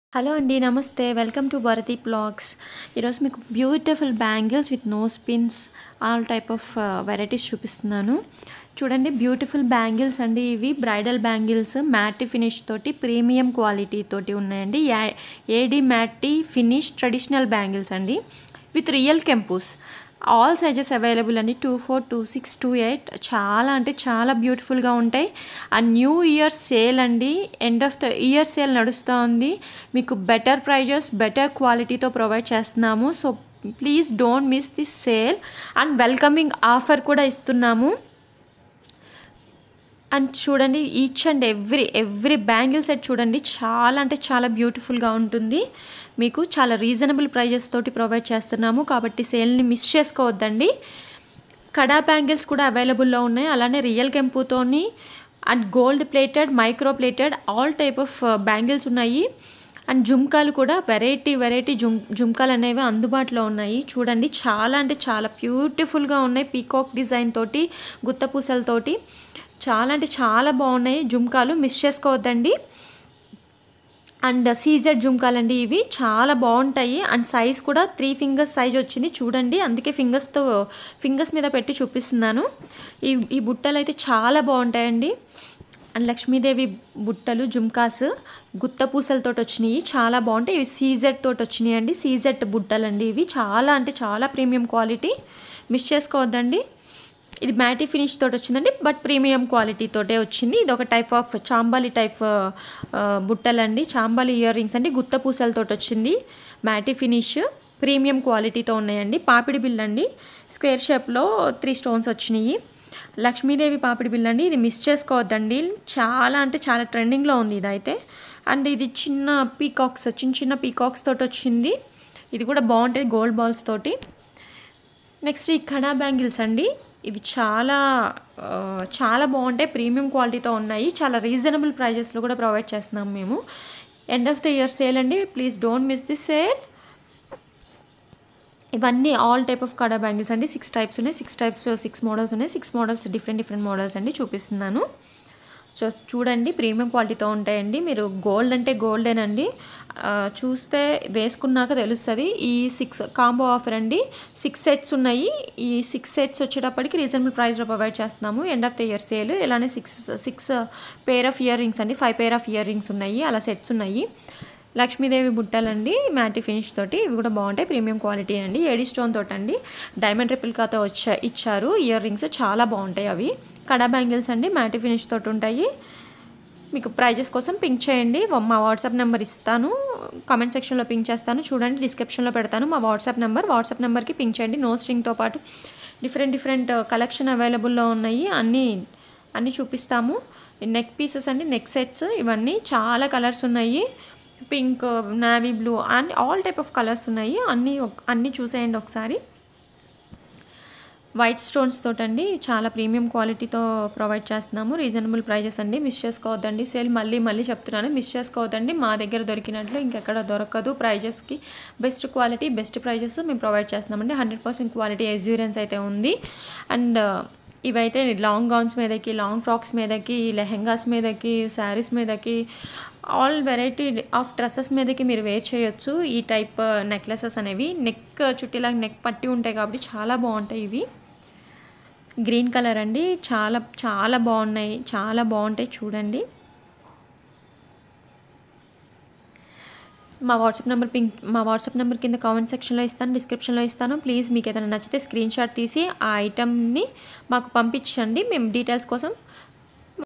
hello అండి నమస్తే welcome to Bharati blogs ఈరోజు మీకు beautiful bangles with no spins all type of varieties చూపిస్తున్నాను చూడండి బ్యూటిఫుల్ బ్యాంగిల్స్ అండి ఇవి బ్రైడల్ బ్యాంగిల్స్ మ్యాటి ఫినిష్ తోటి ప్రీమియం క్వాలిటీ తోటి ఉన్నాయండి యా- AD matte finish traditional bangles అండి విత్ రియల్ కెంపూస్ ఆల్ సైజెస్ అవైలబుల్ అండి two four two six two eight చాలా అంటే చాలా బ్యూటిఫుల్గా ఉంటాయి ఆ న్యూ ఇయర్ సేల్ అండి end of the year sale నడుస్తూ ఉంది మీకు బెటర్ ప్రైజెస్ బెటర్ క్వాలిటీతో ప్రొవైడ్ చేస్తున్నాము so please don't miss this sale and welcoming offer కూడా ఇస్తున్నాము అండ్ చూడండి each and every every bangle set చూడండి చాలా అంటే చాలా బ్యూటిఫుల్గా ఉంటుంది మీకు చాలా రీజనబుల్ ప్రైజెస్ తోటి ప్రొవైడ్ చేస్తున్నాము కాబట్టి సేల్ని మిస్ చేసుకోవద్దండి కడా బ్యాంగిల్స్ కూడా అవైలబుల్లో ఉన్నాయి అలానే రియల్ కెంపుతోని and gold plated micro plated all type of bangles ఉన్నాయి అండ్ జుమ్కాలు కూడా వెరైటీ వెరైటీ జుమ్ జుమ్కాలు అనేవి అందుబాటులో ఉన్నాయి చూడండి చాలా అంటే చాలా బ్యూటిఫుల్గా ఉన్నాయి పీకాక్ డిజైన్ తోటి గుత్తపూసలతోటి చాలా అంటే చాలా బాగున్నాయి జుమ్కాలు మిస్ చేసుకోవద్దండి అండ్ సీజెడ్ జుమ్కాలండి ఇవి చాలా బాగుంటాయి అండ్ సైజ్ కూడా త్రీ ఫింగర్స్ సైజ్ వచ్చింది చూడండి అందుకే ఫింగర్స్తో ఫింగర్స్ మీద పెట్టి చూపిస్తున్నాను ఈ ఈ బుట్టలు అయితే చాలా బాగుంటాయండి అండ్ లక్ష్మీదేవి బుట్టలు జుమ్కాస్ గుత్త పూసలతో వచ్చినాయి చాలా బాగుంటాయి ఇవి సీజెడ్ తోటి వచ్చినాయి అండి సీజెడ్ బుట్టలండి ఇవి చాలా అంటే చాలా ప్రీమియం క్వాలిటీ మిస్ చేసుకోవద్దండి ఇది మ్యాటీ ఫినిష్ తోటి వచ్చిందండి బట్ ప్రీమియం క్వాలిటీ తోటే వచ్చింది ఇది ఒక టైప్ ఆఫ్ చాంబాలి టైప్ బుట్టలండి చాంబాలి ఇయర్ రింగ్స్ అండి గుత్త పూసలతో వచ్చింది మ్యాటీ ఫినిష్ ప్రీమియం క్వాలిటీతో ఉన్నాయండి పాపిడి బిల్ అండి స్క్వేర్ షేప్లో త్రీ స్టోన్స్ వచ్చినాయి లక్ష్మీదేవి పాపిడి బిల్ అండి ఇది మిస్ చేసుకోవద్దండి చాలా అంటే చాలా ట్రెండింగ్లో ఉంది ఇదైతే అండ్ ఇది చిన్న పీకాక్స్ చిన్న చిన్న పీకాక్స్ తోటి వచ్చింది ఇది కూడా బాగుంటుంది గోల్డ్ బాల్స్ తోటి నెక్స్ట్ ఈ కడా బ్యాంగిల్స్ అండి ఇవి చాలా ఆ, చాలా బాగుంటాయి ప్రీమియం క్వాలిటీతో ఉన్నాయి చాలా రీజనబుల్ ప్రైజెస్లో కూడా ప్రొవైడ్ చేస్తున్నాం మేము end of the year sale అండి please don't miss the sale ఇవన్నీ all type of kada bangles అండి సిక్స్ టైప్స్ ఉన్నాయి సిక్స్ టైప్స్ సిక్స్ మోడల్స్ ఉన్నాయి six models different different models అండి చూపిస్తున్నాను సో చూడండి ప్రీమియం క్వాలిటీతో ఉంటాయండి మీరు గోల్డ్ అంటే గోల్డేనండి ఆ, చూస్తే వేసుకున్నాక తెలుస్తుంది ఈ సిక్స్ కాంబో ఆఫర్ అండి సిక్స్ సెట్స్ ఉన్నాయి ఈ సిక్స్ సెట్స్ వచ్చేటప్పటికి రీజనబుల్ ప్రైస్లో ప్రొవైడ్ చేస్తున్నాము end of the year sale ఇలానే six six pair of earrings అండి five pair of earrings ఉన్నాయి అలా సెట్స్ ఉన్నాయి లక్ష్మీదేవి బుట్టలండి మ్యాటి ఫినిష్ తోటి ఇవి కూడా బాగుంటాయి ప్రీమియం క్వాలిటీ అండి ఏడి స్టోన్ తోటి అండి డైమండ్ రిపిల్కాతో వచ్చా ఇచ్చారు ఇయర్ రింగ్స్ చాలా బాగుంటాయి అవి కడా బ్యాంగిల్స్ అండి మ్యాటి ఫినిష్ తోటి ఉంటాయి మీకు ప్రైజెస్ కోసం పింక్ చేయండి మా వాట్సాప్ నెంబర్ ఇస్తాను కామెంట్ సెక్షన్లో పింక్ చేస్తాను చూడండి డిస్క్రిప్షన్లో పెడతాను మా వాట్సాప్ నెంబర్ వాట్సాప్ నెంబర్కి పింక్ చేయండి నో స్ట్రింగ్తో పాటు డిఫరెంట్ డిఫరెంట్ కలెక్షన్ అవైలబుల్లో ఉన్నాయి అన్నీ అన్నీ చూపిస్తాము నెక్ పీసెస్ అండి నెక్ సెట్స్ ఇవన్నీ చాలా కలర్స్ ఉన్నాయి pink navy blue and all type of colours ఉన్నాయి అన్నీ ఒక- అన్నీ చూసేయండి ఒకసారి వైట్ స్టోన్స్ తోటండి చాలా ప్రీమియం క్వాలిటీతో ప్రొవైడ్ చేస్తున్నాము రీజనబుల్ ప్రైజెస్ అండి మిస్ చేసుకోవద్దండి సేల్ మళ్ళీ మళ్ళీ చెప్తున్నాను మిస్ చేసుకోవద్దండి మా దగ్గర దొరికినట్లు ఇంకెక్కడ దొరకదు ప్రైజెస్కి బెస్ట్ క్వాలిటీ బెస్ట్ ప్రైజెస్ మేము ప్రొవైడ్ చేస్తున్నామండి హండ్రెడ్ పర్సెంట్ క్వాలిటీ ఎజ్యూరెన్స్ అయితే ఉంది అండ్ ఇవైతే లాంగ్ గౌన్స్ మీదకి లాంగ్ ఫ్రాక్స్ మీదకి లెహెంగాస్ మీదకి శారీస్ మీదకి ఆల్ వెరైటీ ఆఫ్ డ్రెస్సెస్ మీదకి మీరు వేర్ చేయొచ్చు ఈ టైప్ నెక్లెసెస్ అనేవి నెక్ చుట్టిలాగా నెక్ పట్టి ఉంటాయి కాబట్టి చాలా బాగుంటాయి ఇవి గ్రీన్ కలర్ అండి చాలా చాలా బాగున్నాయి చాలా బాగుంటాయి చూడండి మా వాట్సాప్ నెంబర్ పింక్ మా వాట్సాప్ నెంబర్ కింద కామెంట్ సెక్షన్లో ఇస్తాను డిస్క్రిప్షన్లో ఇస్తాను ప్లీజ్ మీకు ఏదైనా నచ్చితే స్క్రీన్ షాట్ తీసి ఆ ఐటమ్ని మాకు పంపించండి మేము డీటెయిల్స్ కోసం